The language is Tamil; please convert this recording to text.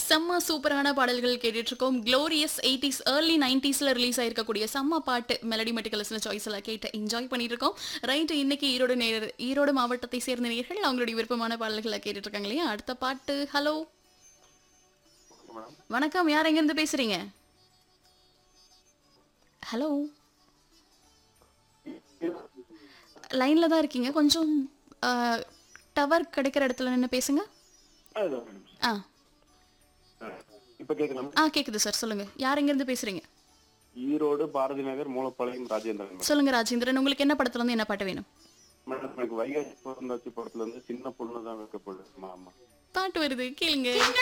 செம்ம சூப்பரான பாடல்கள் கேட்டுட்டு இருக்கோம் க்ளோரியஸ் எயிட்டிஸ் ஏர்லி நைன்டிஸ்ல ரிலீஸ் ஆயிருக்கக்கூடிய செம்ம பாட்டு மெலடி மெட்டிக்கல்ஸ்ல சாய்ஸ் எல்லாம் கேட்டு என்ஜாய் பண்ணிட்டு இருக்கோம் ரைட் இன்னைக்கு ஈரோடு நேர் ஈரோடு மாவட்டத்தை சேர்ந்த நேர்கள் அவங்களுடைய விருப்பமான பாடல்களை கேட்டுட்டு இருக்காங்க இல்லையா அடுத்த பாட்டு ஹலோ வணக்கம் யார் எங்க இருந்து பேசுறீங்க ஹலோ லைன்ல தான் இருக்கீங்க கொஞ்சம் டவர் கிடைக்கிற இடத்துல நின்று பேசுங்க ஆ இப்ப கேட்கலாம் ஆ கேக்குது சார் சொல்லுங்க யார் எங்க இருந்து பேசுறீங்க ஈரோடு பாரதி நகர் மூலப்பாளையம் ராஜேந்திரன் மேடம். சொல்லுங்க ராஜேந்திரன் உங்களுக்கு என்ன படத்துல இருந்து என்ன பாட்டு வேணும் மேடம் எனக்கு வைகாசி பிறந்தாச்சு படத்துல இருந்து சின்ன பொண்ணு தான் வைக்கப்படுது ஆமா பாட்டு வருது கேளுங்க